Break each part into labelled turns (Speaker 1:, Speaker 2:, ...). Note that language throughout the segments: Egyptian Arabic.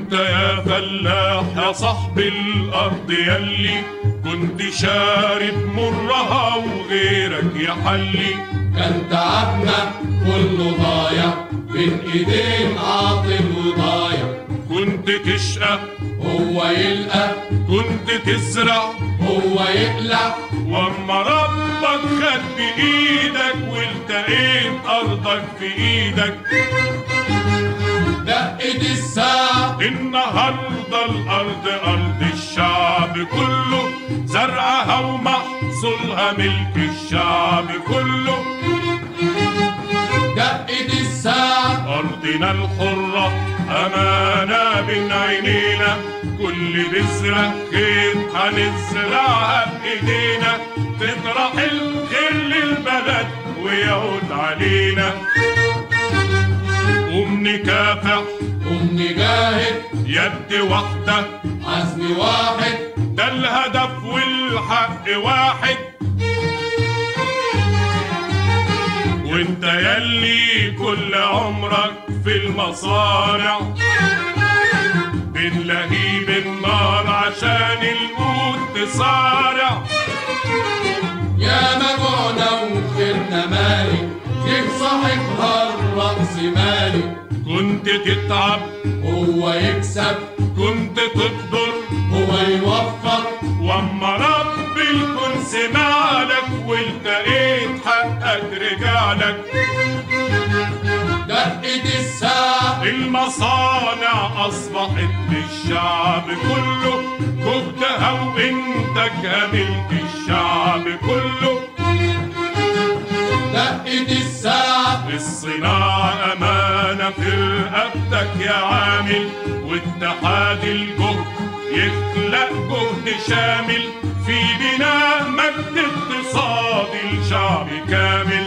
Speaker 1: وانت يا فلاح يا صاحب الارض يلي كنت شارب مرها وغيرك يحلي
Speaker 2: كان تعبنا كله ضايع بين ايدين عاطل وضايع
Speaker 1: كنت تشقى
Speaker 2: هو يلقى
Speaker 1: كنت تزرع
Speaker 2: هو يقلع
Speaker 1: واما ربك خد بايدك والتقيت ارضك في ايدك
Speaker 2: دقت الساعة
Speaker 1: النهارده الارض ارض الشعب كله زرعها ومحصولها ملك الشعب كله
Speaker 2: دقت الساعة
Speaker 1: ارضنا الحره امانه بين عينينا كل بذره خير هنزرعها بايدينا تطرح الخير للبلد ويعود علينا قوم نكافح
Speaker 2: قوم نجاهد
Speaker 1: يد واحده
Speaker 2: عزم واحد
Speaker 1: ده الهدف والحق واحد وانت يلي كل عمرك في المصانع بنلهي بالنار عشان القوت تصارع
Speaker 2: يا مجوعنا وخيرنا مالي جه صاحبها الرأس مالي
Speaker 1: كنت تتعب
Speaker 2: هو يكسب
Speaker 1: كنت تقدر
Speaker 2: هو يوفر
Speaker 1: واما رب الكون سمعلك والتقيت حقك رجعلك
Speaker 2: دقت الساعة
Speaker 1: المصانع أصبحت للشعب كله جهدها وإنتاجها ملك الشعب كله
Speaker 2: دقت الساعة
Speaker 1: الصناعة أمانة في رقبتك يا عامل واتحاد الجهد يخلق جهد شامل في بناء مجد اقتصاد الشعب كامل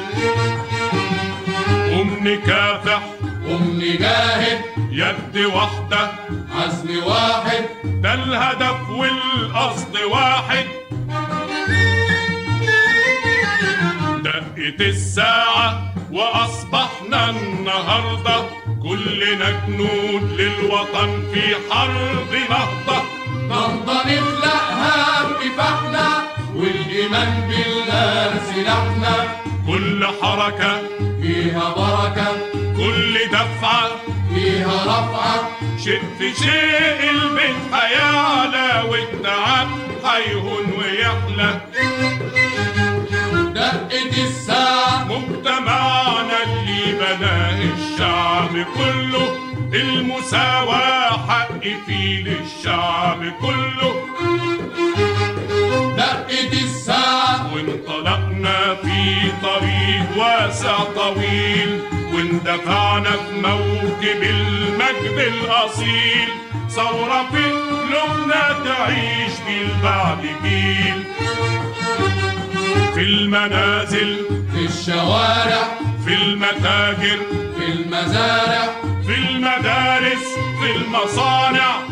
Speaker 1: قوم نكافح
Speaker 2: قوم نجاهد
Speaker 1: يد واحده
Speaker 2: عزم واحد
Speaker 1: ده الهدف والقصد واحد دقت الساعة وأصبحنا النهاردة كلنا جنود للوطن في حرب نهضة
Speaker 2: نهضة نخلقها بكفاحنا والإيمان بالله سلاحنا
Speaker 1: كل حركة
Speaker 2: فيها بركة
Speaker 1: كل دفعة
Speaker 2: فيها رفعة
Speaker 1: شيء في شيء البيت هيعلى والتعب هيهون ويحلى
Speaker 2: دقت الساعة
Speaker 1: مجتمعنا اللي بناه الشعب كله المساواة حق فيه للشعب كله
Speaker 2: دقت الساعة
Speaker 1: وانطلقنا في طريق واسع طويل واندفعنا في موكب المجد الأصيل ثورة في قلوبنا تعيش جيل بعد جيل في المنازل
Speaker 2: في الشوارع
Speaker 1: في المتاجر
Speaker 2: في المزارع
Speaker 1: في المدارس في المصانع